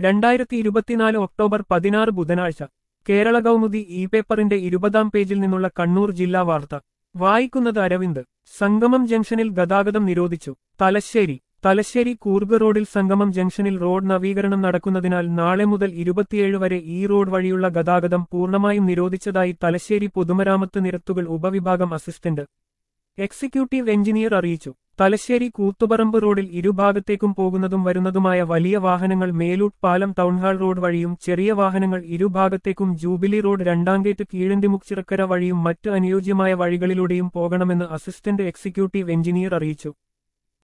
രണ്ടായിരത്തി ഇരുപത്തിനാല് ഒക്ടോബർ പതിനാറ് ബുധനാഴ്ച കേരള കൗമുദി ഇ പേപ്പറിന്റെ ഇരുപതാം പേജിൽ നിന്നുള്ള കണ്ണൂർ ജില്ലാ വാർത്ത വായിക്കുന്നത് അരവിന്ദ് സംഗമം ജംഗ്ഷനിൽ ഗതാഗതം നിരോധിച്ചു തലശ്ശേരി തലശ്ശേരി കൂർഗ് റോഡിൽ സംഗമം ജംഗ്ഷനിൽ റോഡ് നവീകരണം നടക്കുന്നതിനാൽ നാളെ മുതൽ ഇരുപത്തിയേഴ് വരെ ഈ റോഡ് വഴിയുള്ള ഗതാഗതം പൂർണ്ണമായും നിരോധിച്ചതായി തലശ്ശേരി പൊതുമരാമത്ത് നിരത്തുകൾ ഉപവിഭാഗം അസിസ്റ്റന്റ് എക്സിക്യൂട്ടീവ് എഞ്ചിനീയർ അറിയിച്ചു തലശ്ശേരി കൂത്തുപറമ്പ് റോഡിൽ ഇരുഭാഗത്തേക്കും പോകുന്നതും വരുന്നതുമായ വലിയ വാഹനങ്ങൾ മേലൂട്ട് പാലം ടൗൺഹാൾ റോഡ് വഴിയും ചെറിയ വാഹനങ്ങൾ ഇരുഭാഗത്തേക്കും ജൂബിലി റോഡ് രണ്ടാം ഗേറ്റ് കീഴന്തിമുച്ചിറക്കര വഴിയും മറ്റ് അനുയോജ്യമായ വഴികളിലൂടെയും പോകണമെന്ന് അസിസ്റ്റന്റ് എക്സിക്യൂട്ടീവ് എഞ്ചിനീയർ അറിയിച്ചു